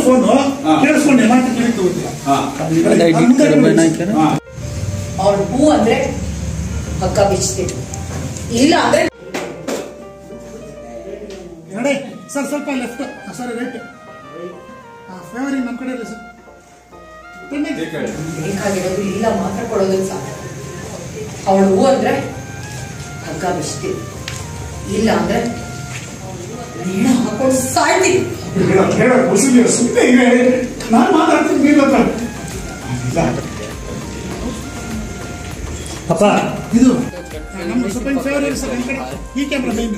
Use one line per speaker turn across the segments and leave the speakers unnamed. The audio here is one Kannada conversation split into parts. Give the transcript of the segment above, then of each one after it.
ಫೋನು
ಹಾ.
ಕೇಳಿಸ್ಕೊಂಡೆ ಮಾತು ಕೇಳಿ ತಗೋತಿಲ್ಲ
ಹಾ
ಅದು ಎಡಿಟ್ ಕಡಿಮೆ ಆಯ್ತಾನೆ
ಹಾ
ಅವಳು ಹೂ ಅಂದ್ರೆ ಹಗ್ಗ ಬಿಚ್ತೀನಿ ಇಲ್ಲ ಅಂದ್ರೆ
ಎರಡೇ ಸರ್ ಸ್ವಲ್ಪ ಲೆಫ್ಟ್ ಸರ್ ರೈಟ್ ಫೇವರಿ ನಮ್ಮ ಕಡೆ ಇಲ್ಲ ಸರ್
ಈ ಕಡೆ.
ಬೇಕಾಗಿರೋದು ಇಲ್ಲ ಮಾತ್ರ ಕೊಡೋದು ಸಾಕು ಅವಳು ಹೂ ಅಂದ್ರೆ ಹಗ್ಗ ಬಿಚ್ತೀನಿ ಇಲ್ಲ ಅಂದ್ರೆ ನೇಣ ಹಾಕೊಂಡು ಸಾಯ್ತೀನಿ
ಹೇಳ ಹೇಳ ಕುಸಿಲಿ ಸುಮ್ಮನೆ ಇದೆ ನಾನು ಮಾತಾಡ್ತೀನಿ ನೀವ್ ಹತ್ರ ಇಲ್ಲ. ಅಪ್ಪ ಇದು ನಮ್ಮ ಸ್ವಲ್ಪ ಫೇವರಿ ಸರ್ ನಮ್ಮ ಕಡೆ ಈ ಕ್ಯಾಮ್ರಾ ಮೈನ್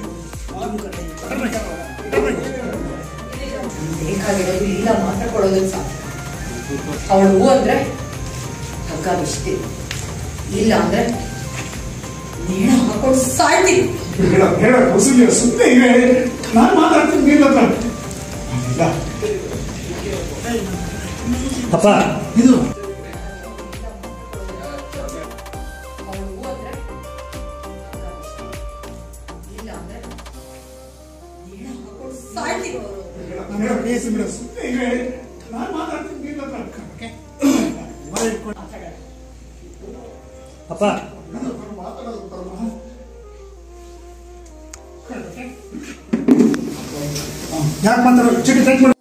ಬೇಕಾಗಿರೋದು ಇಲ್ಲ ಮಾತ್ರ ಕೊಡೋದು ಸಾಕು ಅವಳು ಹೂ ಅಂದ್ರೆ ಹಗ್ಗ ಬಿಚ್ತೀನಿ ಇಲ್ಲ ಅಂದ್ರೆ ನೇಣ ಹಾಕೊಂಡು ಸಾಯ್ತೀನಿ
ಹೇಳ ಹೇಳ ಕುಸಿಲಿ ಸುಮ್ಮನೆ ಇದೆ ನಾನು ಮಾತಾಡ್ತೀನಿ ನೀವ್ ಹತ್ರ ಇಲ್ಲ. ಅಪ್ಪ ಇದು
ಅವಳು ಹೂ ಅಂದ್ರೆ ಇಲ್ಲ ಅಂದ್ರೆ ನೇಣ ಹಾಕೊಂಡು ಸಾಯ್ತೀನಿ
ನಾನು ಹೇಳೋ ಕೇಸ್ ಬಿಡ ಸುಮ್ಮನೆ ಇದೆ ನಾನು ಮಾತಾಡ್ತೀನಿ ನೀವ್ ಹತ್ರ ಓಕೆ? ಅಪ್ಪ ಯಾಕೆ ಮಾತಾಡೋ ಚೀಟಿ ಟೈಟ್ ಮಾಡಿ